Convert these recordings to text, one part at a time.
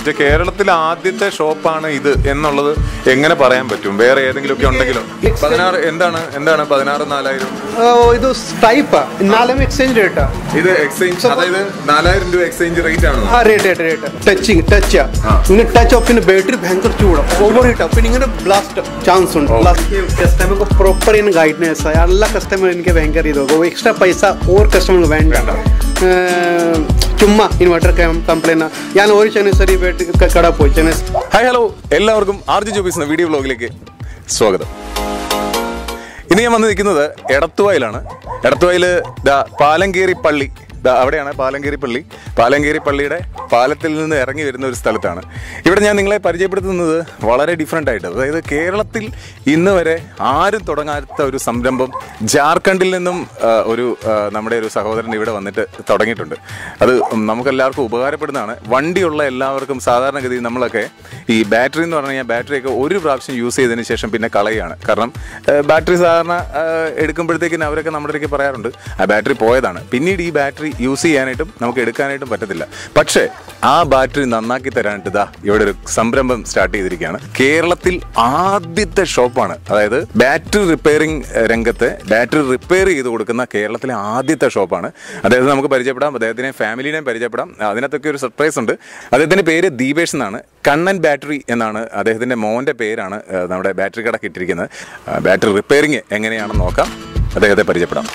ഇത് കേരളത്തിലെ ആദ്യത്തെ ഷോപ്പാണ് ഇത് എന്നുള്ളത് എങ്ങനെ പറയാൻ പറ്റും വേറെ ഏതെങ്കിലും ഒക്കെ ഉണ്ടെങ്കിലോ പതിനാറ് എന്താണ് എന്താണ് പതിനാറ് നാലായിരം ಆ, ಇದು ಟೈಪ್ ನಾಲ್ಕು ಎಕ್ಸ್ಚೇಂಜ್ ರೇಟ್ ഇത് എക്സ്ചേഞ്ച് അതായത് നാലായിരം രൂപ എക്സ്ചേഞ്ച് റേറ്റ് ആണ് ആ rate rate rate touching touch ആ. ഇങ്ങനെ ടച്ച് പിന്നെ ബാറ്ററി ഭയങ്കര ചൂടാണ് ഓവർ ഹീറ്റ് പിന്നെ ഇങ്ങനെ ബ്ലാസ്റ്റ് ചാൻസ് ഉണ്ട് കസ്റ്റമർക്ക് പ്രോപ്പർ ഇങ്ങനെ ഗൈഡൻസ് എല്ലാ കസ്റ്റമർ എനിക്ക് ഭയങ്കര ഇത് എക്സ്ട്രാ പൈസ ഓർ കസ്റ്റമർക്ക് വേണ്ട ഏർ, ചുമ്മാ ഇൻവെർട്ടർ കംപ്ലൈന്റ് ഞാൻ ഒരു ചെന്നൈ സരി ബാറ്ററി കട പോയി ചെന്നൈ ഹായ് ഹലോ എല്ലാവർക്കും ആർജി ജോബീസ് എന്ന വീഡിയോ വ്ലോഗിലേക്ക് സ്വാഗതം ഇന്ന് ഞാൻ വന്ന് നിൽക്കുന്നത് എടത്തുവായിലാണ് എടത്തുവായിൽ ദാ പാലങ്കേരി പള്ളി ദാ അവിടെയാണ് പാലങ്കേരി പള്ളി പാലങ്കേരി പള്ളിയുടെ പാലത്തിൽ നിന്ന് ഇറങ്ങി വരുന്ന ഒരു സ്ഥലത്താണ് ഇവിടെ ഞാൻ നിങ്ങളെ പരിചയപ്പെടുത്തുന്നത് വളരെ ഡിഫറെൻ്റ് ആയിട്ട് അതായത് കേരളത്തിൽ ഇന്ന് വരെ ആരും തുടങ്ങാത്ത ഒരു സംരംഭം ജാർഖണ്ഡിൽ നിന്നും ആ, ഒരു ആ, നമ്മുടെ ഒരു സഹോദരൻ ഇവിടെ വന്നിട്ട് തുടങ്ങിയിട്ടുണ്ട് അത് നമുക്കെല്ലാവർക്കും ഉപകാരപ്പെടുന്നതാണ് വണ്ടിയുള്ള എല്ലാവർക്കും സാധാരണഗതിയിൽ നമ്മളൊക്കെ ഈ ബാറ്ററി എന്ന് പറഞ്ഞു കഴിഞ്ഞാൽ ബാറ്ററിയൊക്കെ ഒരു പ്രാവശ്യം യൂസ് ചെയ്തതിന് ശേഷം പിന്നെ കളയുകയാണ് കാരണം ബാറ്ററി സാധാരണ ആ, എടുക്കുമ്പോഴത്തേക്കിന് അവരൊക്കെ നമ്മുടെ അടുത്തേക്ക് പറയാറുണ്ട് ആ ബാറ്ററി പോയതാണ് പിന്നീട് ഈ ബാറ്ററി യൂസ് ചെയ്യാനായിട്ടും നമുക്ക് എടുക്കാനായിട്ടും പറ്റത്തില്ല പക്ഷേ ആ ബാറ്ററി നന്നാക്കി തരാനായിട്ട് ഇതാ ഇവിടെ ഒരു സംരംഭം സ്റ്റാർട്ട് ചെയ്തിരിക്കുകയാണ് കേരളത്തിൽ ആദ്യത്തെ ഷോപ്പാണ് അതായത് ബാറ്ററി റിപ്പയറിംഗ് രംഗത്ത് ബാറ്ററി റിപ്പയർ ചെയ്ത് കൊടുക്കുന്ന കേരളത്തിലെ ആദ്യത്തെ ഷോപ്പാണ് അദ്ദേഹത്തെ നമുക്ക് പരിചയപ്പെടാം അദ്ദേഹത്തിനെ ഫാമിലിനെയും പരിചയപ്പെടാം അതിനകത്തൊക്കെ ഒരു സർപ്രൈസ് ഉണ്ട് അദ്ദേഹത്തിന്റെ പേര് ദീപേഷ് എന്നാണ് കണ്ണൻ ബാറ്ററി എന്നാണ് അദ്ദേഹത്തിന്റെ മോന്റെ പേരാണ് ആ, നമ്മുടെ ബാറ്ററി കടക്ക് ഇട്ടിരിക്കുന്നത് ആ, ബാറ്ററി റിപ്പയറിംഗ് എങ്ങനെയാണെന്ന് നോക്കാം അദ്ദേഹത്തെ പരിചയപ്പെടാം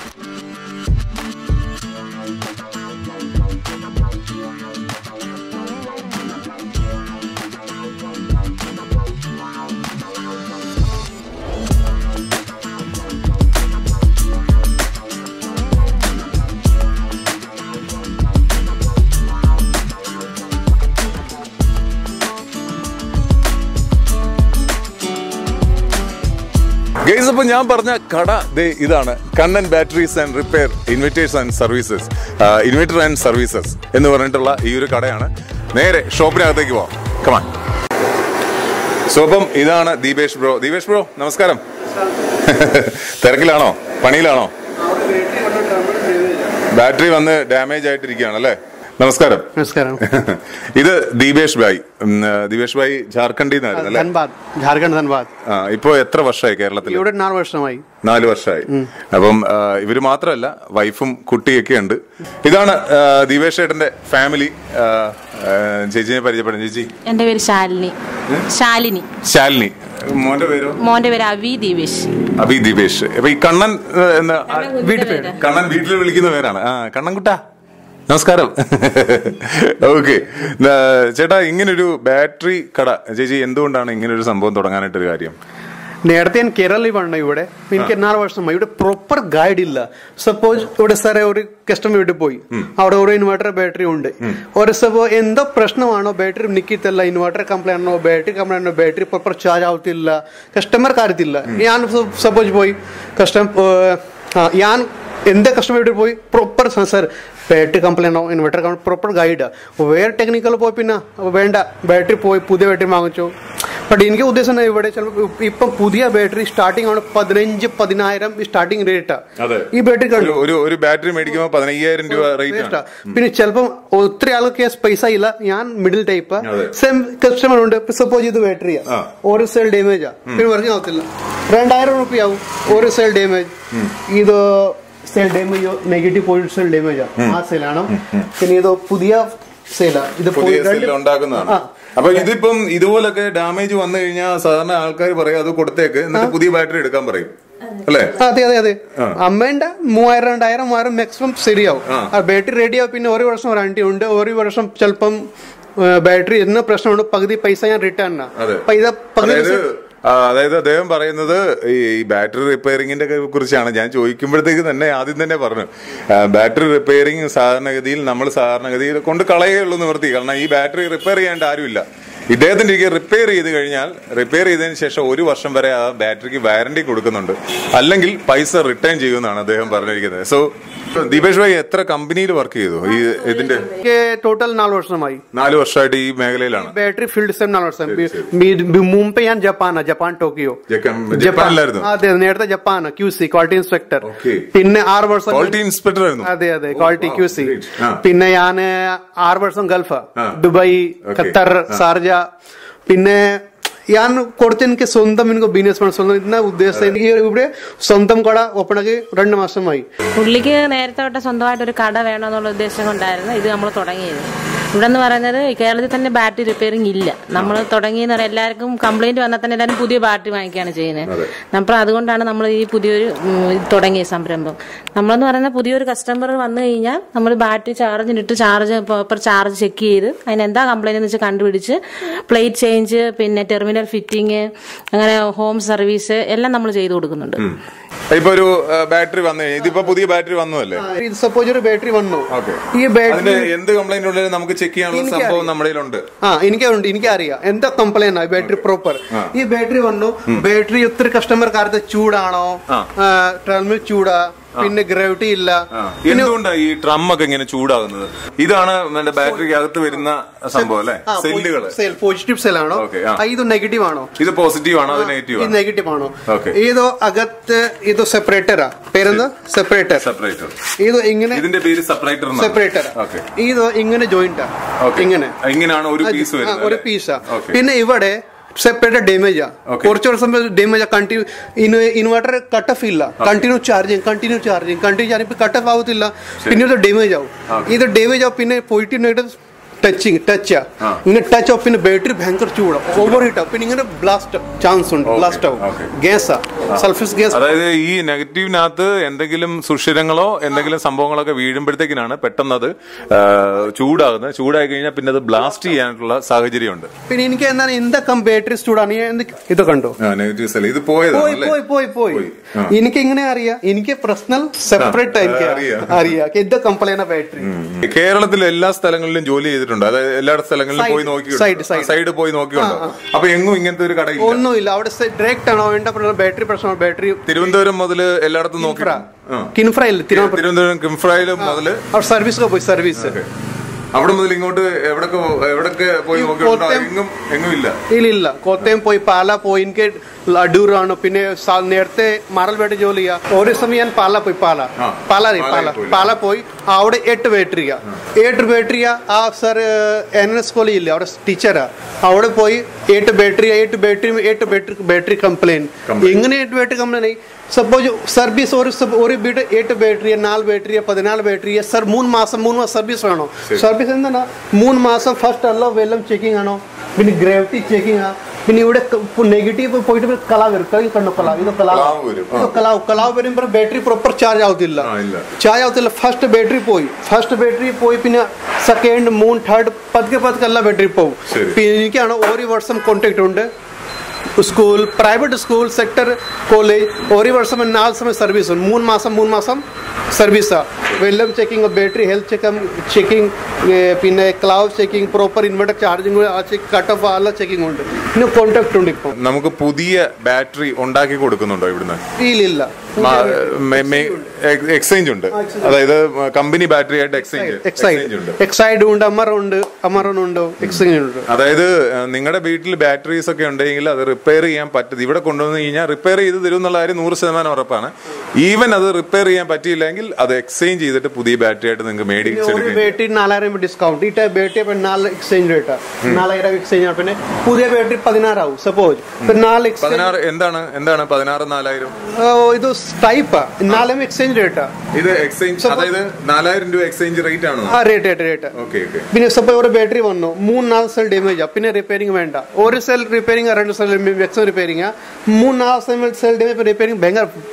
ഗൈസ് അപ്പോൾ ഞാൻ പറഞ്ഞ കട ദേ ഇതാണ് Kannan batteries and repair inverters and services inverter and services എന്ന് പറഞ്ഞിട്ടുള്ള ഈ ഒരു കടയാണ് നേരെ ഷോപ്പിനകത്തേക്ക് പോവാം കമാൻ സോ അപ്പം ഇതാണ് ദീപേഷ് ബ്രോ ദീപേഷ് ബ്രോ നമസ്കാരം തിരക്കിലാണോ പണിയിലാണോ ബാറ്ററി വന്ന് ഡാമേജ് ആയിട്ടിരിക്കുകയാണ് അല്ലേ നമസ്കാരം നമസ്കാരം ഇത് ദീപേഷ് ഭായ് ഉം, ദീപേഷ് ഭായ് ജാർഖണ്ഡിൽ നിന്നായിരുന്നു അല്ലേ ധൻബാദ് ജാർഖണ്ഡ് ധൻബാദ് ആ ഇപ്പോ എത്ര വർഷമായി കേരളത്തിൽ ഇവിടെ നാല് വർഷമായി നാല് വർഷമായി അപ്പം ആ, ഇവര് മാത്രമല്ല വൈഫും കുട്ടിയൊക്കെ ഉണ്ട് ഇതാണ് ആ, ദീപേഷ് ചേട്ടന്റെ ഫാമിലി ആ, ആ, ചേച്ചിയെ പരിചയപ്പെടും ചേച്ചി എന്റെ പേര് ശാലിനി ശാലിനി ശാലിനി മോന്റെ പേരോ മോന്റെ പേര് അവി ദീപേഷ് അഭി ദീപേഷ് അപ്പൊ ഈ കണ്ണൻ ആ, എന്ന വീട്ടു പേര് കണ്ണൻ വീട്ടിൽ വിളിക്കുന്ന പേരാണ് ആ കണ്ണൻകുട്ട നമസ്കാരം ഓക്കെ ചേട്ടാ ഇങ്ങനൊരു ബാറ്ററി കട ചേച്ചി എന്തുകൊണ്ടാണ് ഇങ്ങനൊരു സംഭവം തുടങ്ങാനായിട്ടൊരു കാര്യം നേരത്തെ ഞാൻ കേരളയിൽ വന്ന ഇവിടെ എനിക്ക് നാല് വർഷമായി ഇവിടെ പ്രോപ്പർ ഗൈഡ് ഇല്ല സപ്പോസ് ഇവിടെ സാറേ ഒരു കസ്റ്റമർ വീട്ടിൽ പോയി അവിടെ ഒരു ഇൻവെർട്ടർ ബാറ്ററി ഉണ്ട് ഒരു സപ്പോ എന്തോ പ്രശ്നമാണോ ബാറ്ററി നിൽക്കത്തില്ല ഇൻവെർട്ടർ കംപ്ലൈന്റ് ആണോ ബാറ്ററി കംപ്ലൈന്റ് ആണോ ബാറ്ററി പ്രോപ്പർ ചാർജ് ആവത്തില്ല കസ്റ്റമർക്ക് അറിയത്തില്ല ഞാൻ സപ്പോസ് പോയി കസ്റ്റമർ ഞാൻ എന്റെ കസ്റ്റമർ വീട്ടിൽ പോയി പ്രോപ്പർ സർ ബാറ്ററി കംപ്ലൈന്റ് ആണോ ഇൻവെർട്ടർ പ്രോപ്പർ ഗൈഡ് വേറെ ടെക്നിക്കൽ പോയി പിന്നെ വേണ്ട ബാറ്ററി പോയി പുതിയ ബാറ്ററി വാങ്ങിച്ചു ബട്ട് എനിക്ക് ഉദ്ദേശം എന്താ ഇവിടെ ചിലപ്പോൾ ഇപ്പം പുതിയ ബാറ്ററി സ്റ്റാർട്ടിംഗ് ആണ് പതിനഞ്ച് പതിനായിരം സ്റ്റാർട്ടിംഗ് റേറ്റ് അതെ. ഈ ബാറ്ററി ഒരു- ഒരു ഒരു ബാറ്ററി മേടിക്കുമ്പോൾ പതിനയ്യായിരം രൂപ റേറ്റ് ആണ് പിന്നെ ചിലപ്പം ഒത്തിരി ആൾക്ക് പൈസ ഇല്ല ഞാൻ മിഡിൽ ടൈപ്പ് അതെ. സെയിം കസ്റ്റമർ ഉണ്ട് സപ്പോസ് ഇത് ബാറ്ററിയാ ആ. ഒരു സെൽ ഡാമേജാ പിന്നെ പറഞ്ഞു ആവത്തില്ല രണ്ടായിരം റുപ്യ ആവും ഒരു സെൽ ഡാമേജ് ഇത് cell damage negative point cell ഡാമേജാ ആ സെയിലാണ് പിന്നെ ഇത് പുതിയ സെയിലാ ഇത് പുതിയ പോയി- രണ്ട്- സെല്ല് ഉണ്ടാക്കുന്നതാണ് ആ. അപ്പൊ ഇതിപ്പം ഇതുപോലൊക്കെ ഡാമേജ് വന്നു കഴിഞ്ഞാൽ സാധാരണ ആൾക്കാർ പറയും അത് കൊടുത്തേക്ക് എന്നിട്ട് പുതിയ ബാറ്ററി എടുക്കാൻ പറയും അല്ലേ അതെ അതെ അതെ അമ്മേന്റെ മൂവായിരം രണ്ടായിരം മൂവായിരം മാക്സിമം ശരിയാവും ആ. ആ ബാറ്ററി റെഡിയാവും പിന്നെ ഒരു വർഷം വാറണ്ടി ഉണ്ട് ഒരു വർഷം ചിലപ്പം ബാറ്ററി എന്ന പ്രശ്നമുണ്ട് പകുതി പൈസ ഞാൻ റിട്ടേൺ അതെ. പൈസ പകുതി അതായത് പൈസ- ആ, അതായത് അദ്ദേഹം പറയുന്നത് ഈ ബാറ്ററി റിപ്പയറിംഗിന്റെ ഒക്കെ കുറിച്ചാണ് ഞാൻ ചോദിക്കുമ്പോഴത്തേക്ക് തന്നെ ആദ്യം തന്നെ പറഞ്ഞു ആ, ബാറ്ററി റിപ്പയറിംഗ് സാധാരണഗതിയിൽ നമ്മൾ സാധാരണഗതിയിൽ കൊണ്ട് കളയുള്ളൂ നിവർത്തി കാരണം ഈ ബാറ്ററി റിപ്പയർ ചെയ്യേണ്ട ആരുമില്ല ഇദ്ദേഹത്തിന്റെ ഇരിക്കെ റിപ്പയർ ചെയ്ത് കഴിഞ്ഞാൽ റിപ്പയർ ചെയ്തതിന് ശേഷം ഒരു വർഷം വരെ ആ ബാറ്ററിക്ക് വാറണ്ടി കൊടുക്കുന്നുണ്ട് അല്ലെങ്കിൽ പൈസ റിട്ടേൺ ചെയ്യുമെന്നാണ് അദ്ദേഹം പറഞ്ഞിരിക്കുന്നത് സോ ദീപേഷ് ഭായി എത്ര കമ്പനിയിൽ വർക്ക് ചെയ്തു ഈ ഇതിന്റെ എനിക്ക് ടോട്ടൽ നാല് വർഷമായി നാല് വർഷമായിട്ട് ഈ മേഖലയിലാണ് ബാറ്ററി ഫീൽഡ് സെം നാല് വർഷം മുമ്പ് ഞാൻ ജപ്പാനാ ജപ്പാൻ ടോക്കിയോ ജപ്പാൻ- ജപ്പാനിലായിരുന്നു അതെ നേരത്തെ ജപ്പാനാ Q C quality inspector Okay. പിന്നെ ആറ് വർഷം ക്വാളിറ്റി ഇൻസ്പെക്ടർ ആയിരുന്നു അതെ അതെ quality wow, Q C great. ആ. പിന്നെ ഞാൻ ആറ് വർഷം ഗൾഫ് ആ. Dubai Okay. ഖത്തർ ഷാർജ പിന്നെ ഞാൻ കുറച്ച് എനിക്ക് സ്വന്തം എനിക്ക് ബിസിനസ് സ്വന്തം ഇന്ന ഉദ്ദേശം എനിക്ക് ഇവിടെ സ്വന്തം കട ഓപ്പൺ ആക്കി രണ്ട് മാസമായി പുള്ളിക്ക് നേരത്തെ തൊട്ട് സ്വന്തമായിട്ട് ഒരു കട വേണമെന്നുള്ള ഉദ്ദേശം കൊണ്ടായിരുന്നു ഇത് നമ്മൾ തുടങ്ങിയത് ഇവിടെ എന്ന് പറയുന്നത് കേരളത്തിൽ തന്നെ ബാറ്ററി റിപ്പയറിംഗ് ഇല്ല നമ്മൾ തുടങ്ങിയെന്ന് പറയാൻ എല്ലാവർക്കും കംപ്ലൈന്റ് വന്നാൽ തന്നെ എല്ലാവരും പുതിയ ബാറ്ററി വാങ്ങിക്കുകയാണ് ചെയ്യുന്നത് അപ്പോൾ അതുകൊണ്ടാണ് നമ്മൾ ഈ പുതിയൊരു ഉം, ഇത് തുടങ്ങിയ സംരംഭം നമ്മളെന്ന് പറയുന്നത് പുതിയൊരു കസ്റ്റമർ വന്നു കഴിഞ്ഞാൽ നമ്മൾ ബാറ്ററി ചാർജിനിട്ട് ചാർജ് പ്രോപ്പർ ചാർജ് ചെക്ക് ചെയ്ത് അതിന് എന്താ കംപ്ലൈന്റ് എന്ന് വെച്ചാൽ കണ്ടുപിടിച്ച് പ്ലേറ്റ് ചേഞ്ച് പിന്നെ ടെർമിനൽ ഫിറ്റിംഗ് അങ്ങനെ ഹോം സർവീസ് എല്ലാം നമ്മൾ ചെയ്തു കൊടുക്കുന്നുണ്ട് ഇപ്പൊ ഒരു ബാറ്ററി വന്നു കഴിഞ്ഞാൽ ഇതിപ്പോ പുതിയ ബാറ്ററി വന്നതല്ലേ സപ്പോസ് ഒരു ബാറ്ററി വന്നു ഓക്കെ ഈ ബാറ്ററി അതിന്റെ എന്ത് കംപ്ലൈന്റ് ഉണ്ടെങ്കിലും നമുക്ക് ചെക്ക് ചെയ്യാനുള്ള സംഭവം നമ്മുടെ കയ്യിലുണ്ട് ആ എനിക്കുണ്ട് എനിക്കറിയാം എന്താ കംപ്ലൈന്റ് ആണ് ബാറ്ററി പ്രോപ്പർ ഈ ബാറ്ററി വന്നു ബാറ്ററി ഒത്തിരി കസ്റ്റമർക്കാർക്ക് ചൂടാണോ ടെർമിനൽ ചൂടാ പിന്നെ ഗ്രാവിറ്റി ഇല്ല എന്തുകൊണ്ടാണ് ഈ ഡ്രം ഒക്കെ ഇങ്ങനെ ചൂടാകുന്നത് ഇതാണ് നമ്മുടെ ബാറ്ററിക്ക് അകത്ത് വരുന്ന സംഭവം അല്ലെ സെല്ലുകൾ സെൽ പോസിറ്റീവ് സെൽ ആണോ Okay, ആ. ആ, ഇത് നെഗറ്റീവ് ആണോ ഇത് പോസിറ്റീവ് ആണോ അത് നെഗറ്റീവ് ഇത് ആണോ നെഗറ്റീവ് ആണോ Okay. ഇത് അകത്ത് ഇത് സെപ്പറേറ്ററാ പേരെന്താ സെപ്പറേറ്റർ സെപ്പറേറ്റർ ഇത് ഇങ്ങനെ ഇതിന്റെ പേര് സെപ്പറേറ്റർ സെപ്പറേറ്റർ ഓക്കെ ഇത് ഇങ്ങനെ ജോയിന്റാ Okay. ഇങ്ങനെ ഇങ്ങനെയാണ് ഒരു ആ, പീസ് ആ, വരുന്നത് ഒരു അല്ലേ? പീസാ Okay. പിന്നെ ഇവിടെ സെപ്പറേറ്റ് ഡാമേജാ Okay. കുറച്ച് വർഷം damage continue inverter cut off ഇല്ല continue charging continue charging continue charging cut off ആവത്തില്ല പിന്നെ ഇത് ഡാമേജ് ആവും ഇത് ഡാമേജ് ആവും പിന്നെ പോയിട്ട് ടച്ചിങ് ടച്ചാ ആ. ഇങ്ങനെ ടച്ച് ആവും പിന്നെ ബാറ്ററി ഭയങ്കര ചൂടാവും ഓവർ ഹീറ്റ് ആവും പിന്നെ ഇങ്ങനെ ബ്ലാസ്റ്റ് ചാൻസ് ഉണ്ട് Okay, ബ്ലാസ്റ്റ് ആവും okay. ഗ്യാസാ സൾഫസ് ഗ്യാസ് അതായത് ഈ നെഗറ്റീവിനകത്ത് എന്തെങ്കിലും സുഷിരങ്ങളോ എന്തെങ്കിലും സംഭവങ്ങളൊക്കെ വീഴുമ്പോഴത്തേക്കിനാണ് പെട്ടെന്ന് അത് ആ, ചൂടാകുന്നത് ചൂടായി കഴിഞ്ഞാൽ പിന്നെ അത് ബ്ലാസ്റ്റ് ചെയ്യാനുള്ള സാഹചര്യമുണ്ട് പിന്നെ എനിക്ക് എന്താണ് എന്തൊക്കെ ബാറ്ററി ചൂടാണ് ഞാൻ എന്ത് ഇത് കണ്ടോ നെഗറ്റീവ് സെൽ ഇത് പോയതാണ് പോയി അല്ലേ പോയി പോയി പോയി പോയി. ആ. എനിക്ക് എങ്ങനെ അറിയാം എനിക്ക് പേഴ്സണൽ സെപ്പറേറ്റ് ആ, എനിക്ക് അറിയാം. അറിയാം ഇത് കംപ്ലൈന്റ് ബാറ്ററി കേരളത്തിലെ എല്ലാ സ്ഥലങ്ങളിലും ജോലി ചെയ്തിട്ടുണ്ട് അതായത് എല്ലാ സ്ഥലങ്ങളിലും Side, പോയി side, നോക്കി side. സൈഡ് പോയി നോക്കിയുണ്ടോ അപ്പൊ എങ്ങും ഇങ്ങനത്തെ ഒരു കടയില്ല ഒന്നുമില്ല അവിടെ ഡയറക്റ്റ് ആണോ വേണ്ട ബാറ്ററി പ്രശ്നമാണ് ബാറ്ററി തിരുവനന്തപുരം മുതൽ എല്ലായിടത്തും നോക്കി കിൻഫ്ര ഇല്ല തിരുവനന്തപുരം തിരുവനന്തപുരം കിംഫ്രയിലും മുതല് അവിടെ സർവീസ് പോയി സർവീസ് അവിടെ മുതൽ ഇങ്ങോട്ട് എവിടൊക്കെ എവിടൊക്കെ പോയി നോക്കിയിട്ടുണ്ടോ കോട്ടയം- എങ്ങും എങ്ങും ഇല്ല ഇല്ല ഇല്ല കോട്ടയം പോയി പാല പോയി എനിക്ക് അടൂറാണ് പിന്നെ സ- നേരത്തെ മാറൽപേട്ട ജോലി ചെയ്യാം ഒരു സമയം ഞാൻ പാല പോയി പാല ആ, പാല അറിയാം, പാലയിൽ പാല പോയി. പാല പോയി അവിടെ എട്ട് ബാറ്ററിയാ എട്ട് ബാറ്ററിയാ ആ സർ എൻ എസ് കോളേജ് ഇല്ല അവിടെ ടീച്ചറാ അവിടെ പോയി എട്ട് ബാറ്ററി എട്ട് ബാറ്ററി എട്ട് ബാറ്ററി ബാറ്ററി കംപ്ലൈന്റ് Complaint. എങ്ങനെ എട്ട് ബാറ്ററി കംപ്ലൈന്റ് സപ്പോസ് സർവീസ് ഒരു സബ്- ഒരു വീട് എട്ട് ബാറ്ററിയ നാല് ബാറ്ററിയ പതിനാല് ബാറ്ററിയ സർ മൂന്ന് മാസം മൂന്ന് മാസം സർവീസ് വേണോ സർവീസ് എന്താണ് മൂന്ന് മാസം ഫസ്റ്റ് എല്ലാം വെല്ലം ചെക്കിംഗ് ആണോ പിന്നെ ഗ്രാവിറ്റി ചെക്കിംഗ് ആ പിന്നെ ഇവിടെ നെഗറ്റീവ് പോയിട്ട് പിന്നെ കല വരും കൈ കണ്ടോ കല ഇത് കല കലാവ് വരും. ആ. ഇത് കലാവ് കലാവ് വരുമ്പോൾ ബാറ്ററി പ്രോപ്പർ ചാർജ് ആവത്തില്ല ആ, ഇല്ല. ചാർജ് ആവത്തില്ല ഫസ്റ്റ് ബാറ്ററി പോയി ഫസ്റ്റ് ബാറ്ററി പോയി പിന്നെ സെക്കൻഡ് മൂന്ന് തേർഡ് പതുക്കെ പതുക്കെ എല്ലാ ബാറ്ററി പോകും ശരി. പിന്നെ എനിക്കാണ് ഒരു വർഷം കോൺടാക്ട് ഉണ്ട് school private school sector college ഒരു വർഷം നാല് സമയം സർവീസ് ഉണ്ട് മൂന്ന് മാസം മൂന്ന് മാസം സർവീസാ വെല്ലം checking battery health checkup checking പിന്നെ cloud checking proper inverter charging cut off എല്ലാ ചെക്കിംഗ് ഉണ്ട് പിന്നെ കോൺടാക്ട് ഉണ്ട് ഇപ്പം നമുക്ക് പുതിയ ബാറ്ററി ഉണ്ടാക്കി കൊടുക്കുന്നുണ്ടോ ഇവിടുന്ന് ഇല്ലില്ല എക്സ്ചേഞ്ച് ഉണ്ട് അതായത് കമ്പനി ബാറ്ററി ആയിട്ട് എക്സ്ചേഞ്ച് എക്സൈഡ് ഉണ്ട് എക്സൈഡ് ഉണ്ട് അമറ ഉണ്ട് അമറൻ ഉണ്ട് എക്സ്ചേഞ്ച് ഉണ്ട് അതായത് നിങ്ങളുടെ വീട്ടിൽ ബാറ്ററീസ് ഒക്കെ ഉണ്ടെങ്കിൽ അത് റിപ്പയർ ചെയ്യാൻ പറ്റത് ഇവിടെ കൊണ്ടുവന്ന് കഴിഞ്ഞാൽ റിപ്പയർ ചെയ്ത് തരും എന്നുള്ള കാര്യം നൂറ് ശതമാനം ഉറപ്പാണ് ഈവൻ അത് റിപ്പയർ ചെയ്യാൻ പറ്റിയില്ലെങ്കിൽ അത് എക്സ്ചേഞ്ച് ചെയ്തിട്ട് പുതിയ ബാറ്ററി ആയിട്ട് നിങ്ങൾക്ക് ഒരു മേടിച്ചെടുക്കുക ബാറ്ററി നാലായിരം ഡിസ്കൗണ്ട് ഈ ടൈപ്പ് ബാറ്ററി അപ്പൊ നാല് എക്സ്ചേഞ്ച് റേറ്റാ നാലായിരം എക്സ്ചേഞ്ച് ആണ് പിന്നെ പുതിയ ബാറ്ററി പതിനാറാവും സപ്പോസ് ഇപ്പൊ നാല് എക്സ്ചേഞ്ച് പതിനാറ് എന്താണ് എന്താണ് പതിനാറ് നാലായിരം ഇത് ടൈപ്പാ നാലും എക്സ്ചേഞ്ച് റേറ്റാ ഇത് എക്സ്ചേഞ്ച് അതായത് നാലായിരം രൂപ എക്സ്ചേഞ്ച് റേറ്റ് ആണോ ആ rate rate rate okay okay പിന്നെ സപ്പോസ് ഒരു ബാറ്ററി വന്നു മൂന്ന് നാല് സെൽ ഡാമേജ് പിന്നെ റിപ്പയറിംഗ് വേണ്ട ഒരു സെൽ റിപ്പയറിംഗ് രണ്ട് സെൽ മാക്സിമം റിപ്പയറിംഗ് മൂന്ന് നാല് സെൽ സെൽ ഡാമേജ് റിപ്പയറിംഗ് ഭയങ്കര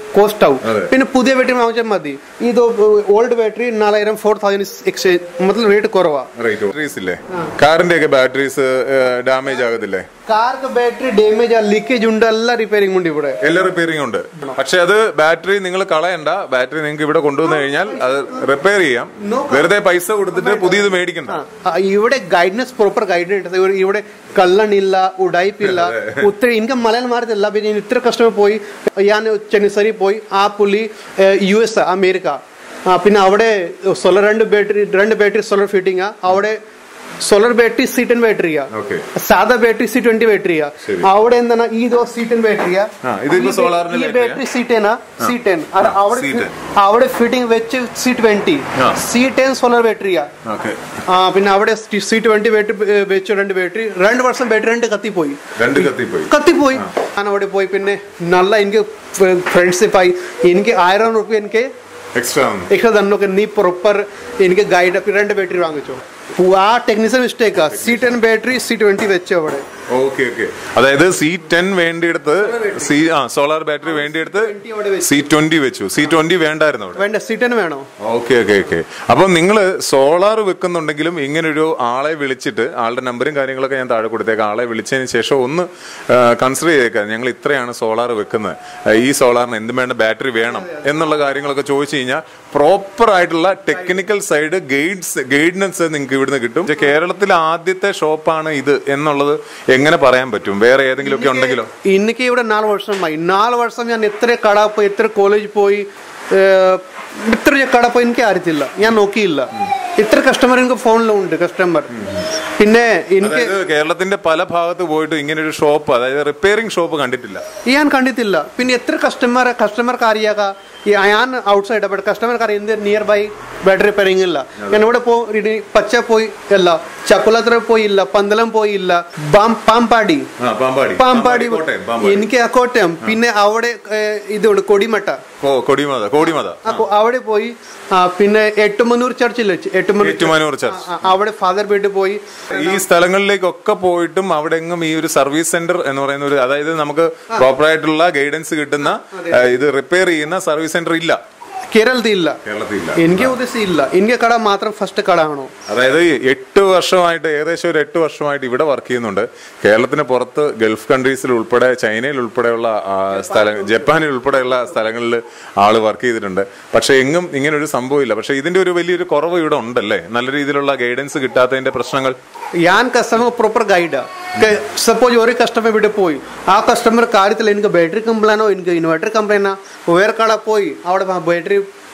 കോസ്റ്റ് ആവും അതെ. പിന്നെ പുതിയ ബാറ്ററി വാങ്ങിച്ചാൽ മതി ഇത് ഓൾഡ് ബാറ്ററി നാലായിരം ഫോർ തൗസൻഡ് എക്സ്ചേഞ്ച് മൊത്തം റേറ്റ് കുറവാ റേറ്റ് ബാറ്ററീസ് ഇല്ലേ കാറിന്റെ ഒക്കെ ബാറ്ററീസ് ഡാമേജ് ആകത്തില്ലേ കാർക്ക് ബാറ്ററി ഡാമേജ് ആ ലീക്കേജ് ഉണ്ട് എല്ലാം റിപ്പയറിംഗ് ഉണ്ട് ഇവിടെ എല്ലാ റിപ്പയറിംഗ് ഉണ്ട് പക്ഷെ അത് ബാറ്ററി നിങ്ങൾ കളയണ്ട ബാറ്ററി നിങ്ങൾക്ക് ഇവിടെ കൊണ്ടുവന്നു കഴിഞ്ഞാൽ അത് റിപ്പയർ ചെയ്യാം വെറുതെ പൈസ കൊടുത്തിട്ട് പുതിയത് മേടിക്കണ്ട ആ, ഇവിടെ ഗൈഡൻസ് പ്രോപ്പർ ഗൈഡൻസ് ഇവിടെ കള്ളണില്ല ഉടായ്പില്ല ഒത്തിരി എനിക്ക് മലയാളം മാറത്തില്ല പിന്നെ ഞാൻ ഇത്ര കസ്റ്റമർ പോയി ഞാൻ ചെന്നൈസരി പോയി ആ പുള്ളി യു എസ് അമേരിക്ക ആ, പിന്നെ അവിടെ സോളർ രണ്ട് ബാറ്ററി രണ്ട് ബാറ്ററി സോളർ ഫിറ്റിംഗ് അവിടെ സോളർ ബാറ്ററി സി ടെൻ ബാറ്ററിയാ Okay. സാധാ ബാറ്ററി സി ട്വന്റി ബാറ്ററിയാ ശരി. അവിടെ എന്താണ് ഇതോ സി ടെൻ ബാറ്ററിയാ ആ, ഇതിപ്പോ സോളാറിന്റെ ഈ battery ആ? Battery C ten C ten അവിടെ C10. അവിടെ ഫിറ്റിംഗ് വെച്ച് സി ട്വന്റി ആ. സി ടെൻ സോളർ ബാറ്ററിയാ ഓക്കെ ആ പിന്നെ അവിടെ സി ട്വന്റി ബാറ്ററി വെച്ചു രണ്ട് ബാറ്ററി രണ്ട് വർഷം ബാറ്ററി രണ്ട് കത്തിപ്പോയി രണ്ട് കത്തിപ്പോയി കത്തിപ്പോയി ഞാൻ അവിടെ പോയി പിന്നെ നല്ല എനിക്ക് ഫ്രണ്ട്ഷിപ്പ് ആയി എനിക്ക് ആയിരം റുപ്യ എനിക്ക് എക്സ്ട്രാ എക്സ്ട്രാ തന്നൊക്കെ നീ പ്രോപ്പർ എനിക്ക് ഗൈഡ് രണ്ട് ബാറ്ററി വാങ്ങിച്ചോ ആ ടെക്നീഷ്യൻ മിസ്റ്റേക്കാ C ten battery C twenty വെച്ചു അവിടെ ഓക്കെ ഓക്കെ അതായത് സി ടെൻ വേണ്ടിയെടുത്ത് സി ആ സോളാർ ബാറ്ററി വേണ്ടിയെടുത്ത് അവിടെ വെച്ചു. സി ട്വന്റി വെച്ചു സി ട്വന്റി വേണ്ടായിരുന്നു അവിടെ വേണ്ട സി ടെൻ വേണോ ഓക്കെ ഓക്കെ ഓക്കെ അപ്പൊ നിങ്ങൾ സോളാർ വെക്കുന്നുണ്ടെങ്കിലും ഇങ്ങനൊരു ആളെ വിളിച്ചിട്ട് ആളുടെ നമ്പറും കാര്യങ്ങളൊക്കെ ഞാൻ താഴെ കൊടുത്തേക്കാം ആളെ വിളിച്ചതിന് ശേഷം ഒന്ന് കൺസിഡർ ചെയ്തേക്കാം ഞങ്ങൾ ഇത്രയാണ് സോളാർ വെക്കുന്നത് ആ, ഈ സോളാറിന് എന്തും വേണ്ട ബാറ്ററി വേണം എന്നുള്ള കാര്യങ്ങളൊക്കെ ചോദിച്ചു കഴിഞ്ഞാൽ പ്രോപ്പർ ആയിട്ടുള്ള ടെക്നിക്കൽ സൈഡ് ഗൈഡ്സ് ഗൈഡൻസ് നിങ്ങൾക്ക് ഇവിടുന്ന് കിട്ടും പക്ഷേ കേരളത്തിലെ ആദ്യത്തെ ഷോപ്പാണ് ഇത് എന്നുള്ളത് എങ്ങനെ പറയാൻ പറ്റും വേറെ ഏതെങ്കിലും ഒക്കെ ഉണ്ടെങ്കിലോ എനിക്ക് ഇവിടെ നാല് വർഷമായി നാല് വർഷം ഞാൻ എത്ര കട പോയി എത്ര കോളേജ് പോയി ഏഹ്, ഇത്ര കട പോയി എനിക്ക് അറിയത്തില്ല ഞാൻ നോക്കിയില്ല ഇത്ര കസ്റ്റമർ എനിക്ക് ഫോണിലുണ്ട് കസ്റ്റമർ പിന്നെ എനിക്ക് അതായത് കേരളത്തിന്റെ പല ഭാഗത്ത് പോയിട്ട് ഇങ്ങനെ ഒരു ഷോപ്പ് അതായത് റിപ്പയറിംഗ് ഷോപ്പ് കണ്ടിട്ടില്ല ഞാൻ കണ്ടിട്ടില്ല പിന്നെ എത്ര കസ്റ്റമർ കസ്റ്റമർക്ക് അറിയാക ഈ ഞാൻ ഔട്ട്സൈഡ് ബട്ട് കസ്റ്റമർക്ക് അറിയാം എന്ത് നിയർ ബൈ ബാറ്ററി റിപ്പയറിംഗ് ഇല്ല ഞാൻ ഇവിടെ പോ ഇടി പച്ച പോയി ഇല്ല ചക്കുളത്ര പോയില്ല പന്തലം പോയില്ല ബാം പാമ്പാടി ആ, പാമ്പാടി പാമ്പാടി കോട്ടയം പാമ്പാടി എനിക്ക് ആ കോട്ടയം പിന്നെ അവിടെ ഏഹ്, ഇതുണ്ട് കൊടിമട്ട ഓ കൊടിമത കോടിമത അപ്പൊ അവിടെ പോയി ആ, പിന്നെ എട്ടുമന്നൂർ ചർച്ചിൽ വെച്ച് എട്ടുമന്നൂർ ഏറ്റുമാനൂർ ചർച്ച് ആ, അവിടെ ഫാദർ വീട്ടിൽ പോയി ഈ സ്ഥലങ്ങളിലേക്കൊക്കെ പോയിട്ടും അവിടെ എങ്ങും ഈ ഒരു സർവീസ് സെന്റർ എന്ന് പറയുന്ന ഒരു അതായത് നമുക്ക് പ്രോപ്പർ ആയിട്ടുള്ള ഗൈഡൻസ് കിട്ടുന്ന ആ, ഇത് റിപ്പയർ ചെയ്യുന്ന സർവീസ് സെന്റർ ഇല്ല കേരളത്തിൽ ഇല്ല കേരളത്തിൽ ഇല്ല എനിക്ക് ഉദ്ദേശം ഇല്ല ഇന്ത്യ കട മാത്രം ഫസ്റ്റ് കട ആണോ അതായത് എട്ട് വർഷമായിട്ട് ഏകദേശം ഒരു എട്ട് വർഷമായിട്ട് ഇവിടെ വർക്ക് ചെയ്യുന്നുണ്ട് കേരളത്തിന് പുറത്ത് ഗൾഫ് കൺട്രീസിൽ ഉൾപ്പെടെ ചൈനയിൽ ഉൾപ്പെടെയുള്ള ആ, സ്ഥല ജപ്പാനിൽ ഉൾപ്പെടെയുള്ള സ്ഥലങ്ങളിൽ ആള് വർക്ക് ചെയ്തിട്ടുണ്ട് പക്ഷെ എങ്ങും ഇങ്ങനെ ഒരു സംഭവമില്ല പക്ഷെ ഇതിന്റെ ഒരു വലിയൊരു കുറവ് ഇവിടെ ഉണ്ടല്ലേ നല്ല രീതിയിലുള്ള ഗൈഡൻസ് കിട്ടാത്തതിന്റെ പ്രശ്നങ്ങൾ ഞാൻ കസ്റ്റമർ പ്രോപ്പർ ഗൈഡാ സപ്പോസ് ഒരു കസ്റ്റമർ ഇവിടെ പോയി ആ കസ്റ്റമർ കാര്യത്തിൽ എനിക്ക് ബാറ്ററി കംപ്ലൈനോ എനിക്ക് ഇൻവെർട്ടർ കംപ്ലൈനാ വേറെ കട പോയി അവിടെ ബാറ്ററി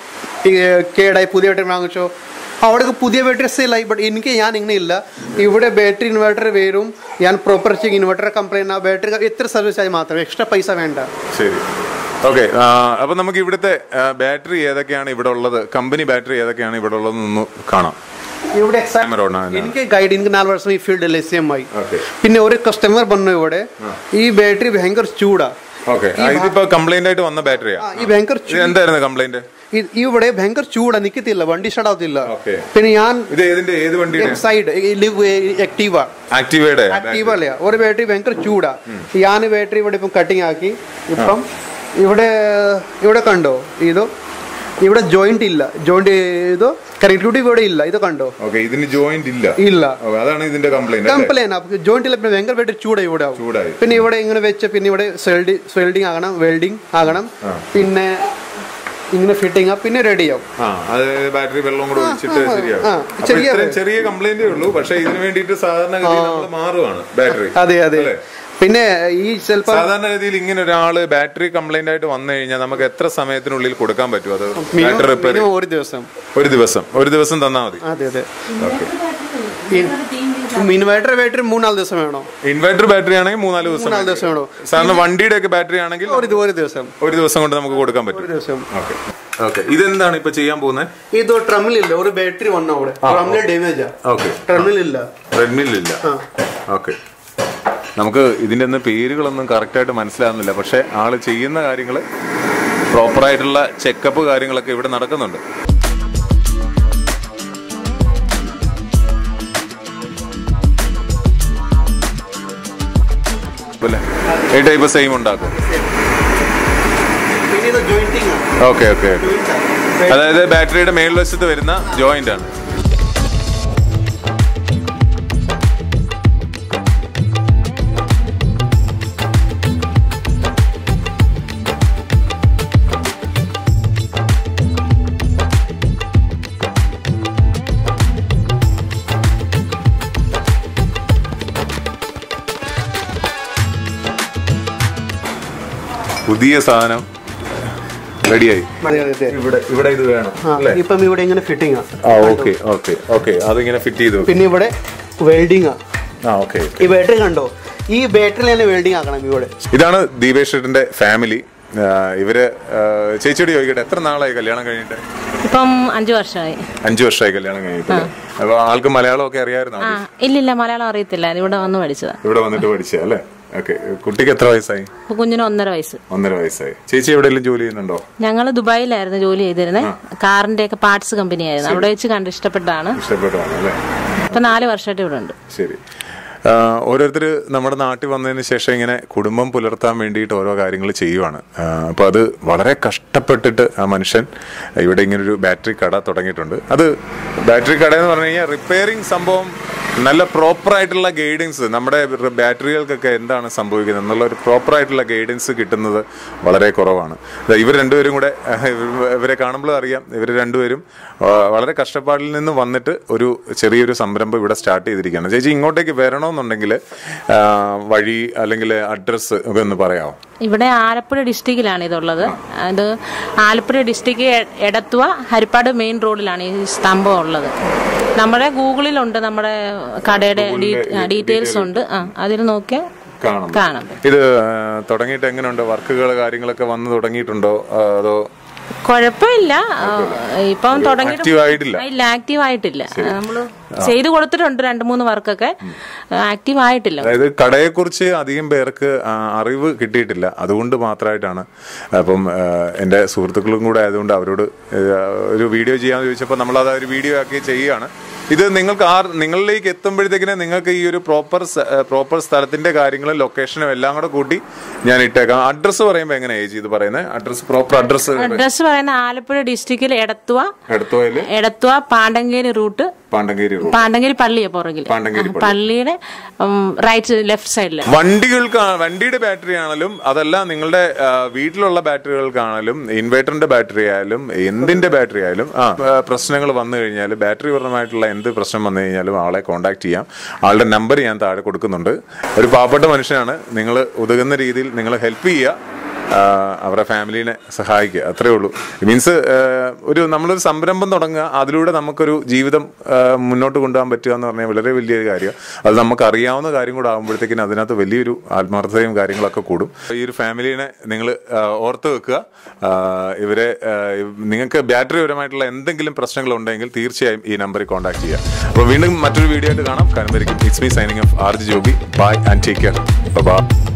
കേടായി പുതിയ ബാറ്ററി വാങ്ങിച്ചോ അവിടെ പുതിയ ബാറ്ററി സെയിലായി ബട്ട് എനിക്ക് ഞാൻ ഇങ്ങനെ ഇല്ല ഇവിടെ ബാറ്ററി ഇൻവെർട്ടർ വരും ഞാൻ പ്രോപ്പർ ചെയ്യും ഇൻവെർട്ടർ കംപ്ലൈനാ ബാറ്ററി എത്ര സർവീസ് ആയി മാത്രം എക്സ്ട്രാ പൈസ വേണ്ട ശരി ഓക്കെ അപ്പൊ നമുക്ക് ഇവിടുത്തെ ബാറ്ററി ഏതൊക്കെയാണ് ഇവിടെ ഉള്ളത് കമ്പനി ബാറ്ററി ഏതൊക്കെയാണ് ഇവിടെ ഉള്ളതെന്ന് കാണാം ഇവിടെ Camera on ആണ്. എനിക്ക് ഗൈഡ് എനിക്ക് നാല് വർഷം ഈ ഫീൽഡിൽ എസ് എം ആയി Okay. പിന്നെ ഒരു കസ്റ്റമർ വന്നു ഇവിടെ ഈ ബാറ്ററി ഭയങ്കര ചൂടാ ഓക്കെ ഇതിപ്പോ കംപ്ലൈന്റ് ആയിട്ട് വന്ന ബാറ്ററിയാ ആ, ഈ ഭയങ്കര ഇത് എന്തായിരുന്നു കംപ്ലൈന്റ് ഇ- ഇവിടെ ഭയങ്കര ചൂടാ നിക്കത്തില്ല വണ്ടി സ്റ്റാർട്ട് ആവത്തില്ല Okay. പിന്നെ ഞാൻ ഇത് ഏതിന്റെ ഏത് വണ്ടിയുടെ സൈഡ് ആക്റ്റീവ ആക്ടിവയുടെ ആക്റ്റീവ അല്ല ഒരു ബാറ്ററി ഭയങ്കര ചൂടാ ഞാൻ ബാറ്ററി ഇവിടെ ഇപ്പം കട്ടിങ് ആക്കി ഇപ്പം ഇവിടെ ഇവിടെ കണ്ടോ ഇതോ ഇവിടെ ജോയിന്റ് ഇല്ല ജോയിന്റ് ഇതോ കണക്ടിവിറ്റി ഇവിടെ ഇല്ല ഇത് കണ്ടോ ഓക്കെ ഇതിന് ജോയിന്റ് ഇല്ല ഇല്ല ഓ, അതാണ് ഇതിന്റെ കംപ്ലൈന്റ് കംപ്ലൈന്റ് ജോയിന്റ് ഇല്ല പിന്നെ ഭയങ്കര ബാറ്ററി ചൂടാ ഇവിടെ ആവും ചൂടായി പിന്നെ ഇവിടെ ഇങ്ങനെ വെച്ച് പിന്നെ ഇവിടെ വെൽഡിങ് ആകണം വെൽഡിങ് ആകണം പിന്നെ ഇങ്ങനെ ഫിറ്റിംഗ് ആ പിന്നെ റെഡി ആവും ആ അത് ബാറ്ററി വെള്ളം കൂടെ ഒഴിച്ചിട്ട് ആ, ശരിയാവും ആ, അപ്പൊ ചെറിയ- ഇത്രയും ചെറിയ കംപ്ലൈന്റേ ഉള്ളൂ പക്ഷെ ഇതിന് വേണ്ടിയിട്ട് സാധാരണ നമ്മൾ മാറുവാണ് ബാറ്ററി അതെ അതെ അല്ലേ? പിന്നെ ഈ ചിലപ്പോ സാധാരണഗതിയിൽ ഇങ്ങനെ ഒരാള് ബാറ്ററി കംപ്ലൈന്റ് ആയിട്ട് വന്നു കഴിഞ്ഞാൽ നമുക്ക് എത്ര സമയത്തിനുള്ളിൽ കൊടുക്കാൻ പറ്റും അത് ബാറ്ററി റിപ്പയർ മിനിമം ഒരു ദിവസം ഒരു ദിവസം ഒരു ദിവസം തന്നാൽ മതി അതെ അതെ ഓക്കെ ഇൻവെർട്ടർ ബാറ്ററി മൂന്നാല് ദിവസം വേണോ ഇൻവെർട്ടർ ബാറ്ററി ആണെങ്കിൽ മൂന്നാല് ദിവസം മൂന്നാല് ദിവസം വേണോ സാധാരണ വണ്ടിയുടെ ഒക്കെ ബാറ്ററി ആണെങ്കിൽ ഒരു ദി- ഒരു ദിവസം ഒരു ദിവസം കൊണ്ട് നമുക്ക് കൊടുക്കാൻ പറ്റും ഒരു ദിവസം ഓക്കെ ഓക്കെ ഇതെന്താണ് ഇപ്പൊ ചെയ്യാൻ പോകുന്നത് ഇത് ട്രമിലില്ല ഒരു ബാറ്ററി വന്ന അവിടെ ട്രമിൽ ഡാമേജ് ഓക്കെ ട്രമിലില്ല റെഡ്മിയിലില്ല ഓക്കെ നമുക്ക് ഇതിന്റെ ഒന്നും പേരുകളൊന്നും കറക്റ്റ് ആയിട്ട് മനസ്സിലാകുന്നില്ല പക്ഷെ ആള് ചെയ്യുന്ന കാര്യങ്ങൾ പ്രോപ്പറായിട്ടുള്ള ചെക്കപ്പ് കാര്യങ്ങളൊക്കെ ഇവിടെ നടക്കുന്നുണ്ട് അല്ലേ ഈ ടൈപ്പ് സെയിം ഉണ്ടാക്കും പിന്നെ ഇത് ജോയിന്റിംഗ് ആണ് ഓക്കെ ഓക്കെ അതായത് ബാറ്ററിയുടെ മേൽവശത്ത് വരുന്ന ജോയിന്റ് ആണ് പുതിയ സാധനം റെഡിയായി അതെ അതെ അതെ ഇവിടെ ഇവിടെ ഇത് വേണം ആ, ഇപ്പം ഇവിടെ ഇങ്ങനെ ഫിറ്റിംഗ് ആണ് ആ ഓക്കെ ഓക്കെ ഓക്കെ അതിങ്ങനെ ഫിറ്റ് ചെയ്തു പിന്നെ ഇവിടെ വെൽഡിംഗ് ആ ആ ഓക്കെ ഈ ബാറ്ററി കണ്ടോ ഈ ബാറ്ററിയിൽ തന്നെ വെൽഡിംഗ് ആക്കണം ഇവിടെ ഇതാണ് ദീപേശ്വരന്റെ ഫാമിലി ഇവര് ആ, ചേച്ചിയോട് ചോദിക്കട്ടെ എത്ര നാളായി കല്യാണം കഴിഞ്ഞിട്ട് ഇപ്പം അഞ്ചു വർഷമായി അഞ്ചു വർഷമായി കല്യാണം കഴിഞ്ഞിട്ട് അപ്പൊ ആൾക്ക് മലയാളം ഒക്കെ അറിയാമായിരുന്നു ആ ഇല്ലില്ല മലയാളം അറിയത്തില്ല ഇവിടെ വന്ന് പഠിച്ചതാ ഇവിടെ വന്നിട്ട് പഠിച്ച അല്ലേ ഓക്കെ കുട്ടിക്ക് എത്ര വയസ്സായി ഇപ്പൊ കുഞ്ഞിന് ഒന്നര വയസ്സ് ഒന്നര വയസ്സായി ചേച്ചി എവിടെയെങ്കിലും ജോലി ചെയ്യുന്നുണ്ടോ ഞങ്ങൾ ദുബായിലായിരുന്നു ജോലി ചെയ്തിരുന്നത് കാറിന്റെ ഒക്കെ പാർട്സ് കമ്പനി ആയിരുന്നു അവിടെ വെച്ച് കണ്ട് ഇഷ്ടപ്പെട്ടതാണ് ഇഷ്ടപ്പെട്ടതാണ് അല്ലേ ഇപ്പൊ നാല് വർഷമായിട്ട് ഇവിടെ ഉണ്ട് ശരി ഓരോരുത്തർ നമ്മുടെ നാട്ടിൽ വന്നതിന് ശേഷം ഇങ്ങനെ കുടുംബം പുലർത്താൻ വേണ്ടിയിട്ട് ഓരോ കാര്യങ്ങൾ ചെയ്യുവാണ് അപ്പോൾ അത് വളരെ കഷ്ടപ്പെട്ടിട്ട് ആ മനുഷ്യൻ ഇവിടെ ഇങ്ങനൊരു ബാറ്ററി കട തുടങ്ങിയിട്ടുണ്ട് അത് ബാറ്ററി കട എന്ന് പറഞ്ഞു കഴിഞ്ഞാൽ റിപ്പയറിംഗ് സംഭവം നല്ല പ്രോപ്പർ ആയിട്ടുള്ള ഗൈഡൻസ് നമ്മുടെ ബാറ്ററികൾക്കൊക്കെ എന്താണ് സംഭവിക്കുന്നത് എന്നുള്ള ഒരു പ്രോപ്പർ ആയിട്ടുള്ള ഗൈഡൻസ് കിട്ടുന്നത് വളരെ കുറവാണ് ദാ ഇവർ രണ്ടുപേരും കൂടെ ഇവ- ഇവരെ കാണുമ്പോൾ അറിയാം ഇവർ രണ്ടുപേരും ആ, വളരെ കഷ്ടപ്പാടിൽ നിന്ന് വന്നിട്ട് ഒരു ചെറിയൊരു സംരംഭം ഇവിടെ സ്റ്റാർട്ട് ചെയ്തിരിക്കുകയാണ് ചേച്ചി ഇങ്ങോട്ടേക്ക് വരണമെന്നുണ്ടെങ്കിൽ ആ, വഴി അല്ലെങ്കിൽ അഡ്രസ്സ് ഒക്കെ ഒന്ന് പറയാമോ ഇവിടെ ആലപ്പുഴ ഡിസ്ട്രിക്റ്റിലാണ് ഇതുള്ളത് അത് ആലപ്പുഴ ഡിസ്ട്രിക്ട് എടത്തുവ ഹരിപ്പാട് മെയിൻ റോഡിലാണ് ഈ സ്തംഭം ഉള്ളത് നമ്മുടെ ഗൂഗിളിലുണ്ട് നമ്മുടെ കടയുടെ ഡീറ്റെയിൽസ് ഉണ്ട് ആ അതിൽ നോക്കിയാൽ കാണാം കാണാം ഇത് ആ, തുടങ്ങിയിട്ട് എങ്ങനെയുണ്ട് വർക്കുകൾ കാര്യങ്ങളൊക്കെ വന്ന് തുടങ്ങിയിട്ടുണ്ടോ ആ, അതോ കുഴപ്പമില്ല ആ, ഇപ്പം തുടങ്ങിയിട്ട് ആക്റ്റീവ് ആയിട്ടില്ല ഇല്ല ആക്റ്റീവ് ആയിട്ടില്ല നമ്മള് ചെയ്തു കൊടുത്തിട്ടുണ്ട് രണ്ട് മൂന്ന് വർക്കൊക്കെ ആക്റ്റീവ് ആയിട്ടില്ല അതായത് കടയെക്കുറിച്ച് അധികം പേർക്ക് ആ, അറിവ് കിട്ടിയിട്ടില്ല അതുകൊണ്ട് മാത്രമായിട്ടാണ് അപ്പം ആ, എൻ്റെ സുഹൃത്തുക്കളും കൂടെ ആയതുകൊണ്ട് അവരോട് ആ, ഒരു വീഡിയോ ചെയ്യാമെന്ന് ചോദിച്ചപ്പോൾ നമ്മളത് ഒരു വീഡിയോ ആക്കി ചെയ്യുകയാണ് ഇത് നിങ്ങൾക്ക് ആ നിങ്ങളിലേക്ക് എത്തുമ്പോഴത്തേക്കിന് നിങ്ങൾക്ക് ഈ ഒരു പ്രോപ്പർ പ്രോപ്പർ സ്ഥലത്തിന്റെ കാര്യങ്ങളും ലൊക്കേഷനും എല്ലാം കൂടെ കൂട്ടി ഞാൻ ഇട്ടേക്കാം അഡ്രസ്സ് പറയുമ്പോൾ എങ്ങനെയാ ചേച്ചി ഇത് പറയുന്നത് അഡ്രസ്സ് പ്രോപ്പർ അഡ്രസ്സ് അഡ്രസ് പറയുന്ന ആലപ്പുഴ ഡിസ്ട്രിക്റ്റിൽ എടത്തുവ എടുത്തോയില് എടത്തുവ പാണ്ടങ്കേരി റൂട്ട് പാണ്ടങ്കേരി റോഡ് പാണ്ടങ്കേരി പള്ളിയെ പുറകിൽ പാണ്ടങ്കേരി ആ, പള്ളിയുടെ റൈറ്റ് ലെഫ്റ്റ് സൈഡില് വണ്ടികൾക്ക് വണ്ടിയുടെ ബാറ്ററി ആണെങ്കിലും അതല്ല നിങ്ങളുടെ ആ, വീട്ടിലുള്ള ബാറ്ററികൾക്കാണെങ്കിലും ഇൻവേർട്ടറിന്റെ ബാറ്ററി ആയാലും എന്തിന്റെ ബാറ്ററി ആയാലും ആ പ്രശ്നങ്ങൾ വന്നു കഴിഞ്ഞാൽ ബാറ്ററി പരമായിട്ടുള്ള എന്ത് പ്രശ്നം വന്നു കഴിഞ്ഞാലും ആളെ കോൺടാക്ട് ചെയ്യാം ആളുടെ നമ്പർ ഞാൻ താഴെ കൊടുക്കുന്നുണ്ട് ഒരു പാവപ്പെട്ട മനുഷ്യനാണ് നിങ്ങൾ ഉതകുന്ന രീതിയിൽ നിങ്ങൾ ഹെൽപ്പ് ചെയ്യുക ആ, അവരുടെ ഫാമിലീനെ സഹായിക്കുക അത്രേ ഉള്ളൂ മീൻസ് ഒരു നമ്മളൊരു സംരംഭം തുടങ്ങുക അതിലൂടെ നമുക്കൊരു ജീവിതം ആ, മുന്നോട്ട് കൊണ്ടുപോകാൻ പറ്റുക എന്ന് പറഞ്ഞാൽ വളരെ വലിയൊരു കാര്യം അത് നമുക്ക് അറിയാവുന്ന കാര്യം കൂടെ ആകുമ്പോഴത്തേക്കിനും അതിനകത്ത് വലിയൊരു ആത്മാർത്ഥതയും കാര്യങ്ങളൊക്കെ കൂടും ഈ ഒരു ഫാമിലീനെ നിങ്ങൾ ഓർത്ത് വെക്കുക ആ, ഇവരെ ആ, നിങ്ങൾക്ക് ബാറ്ററി പരമായിട്ടുള്ള എന്തെങ്കിലും പ്രശ്നങ്ങൾ ഉണ്ടെങ്കിൽ തീർച്ചയായും ഈ നമ്പറിൽ കോൺടാക്ട് ചെയ്യുക അപ്പോൾ വീണ്ടും മറ്റൊരു വീഡിയോ ആയിട്ട് കാണാം കാണുമ്പോഴേക്കും it's me signing off R G Joby bye and take care by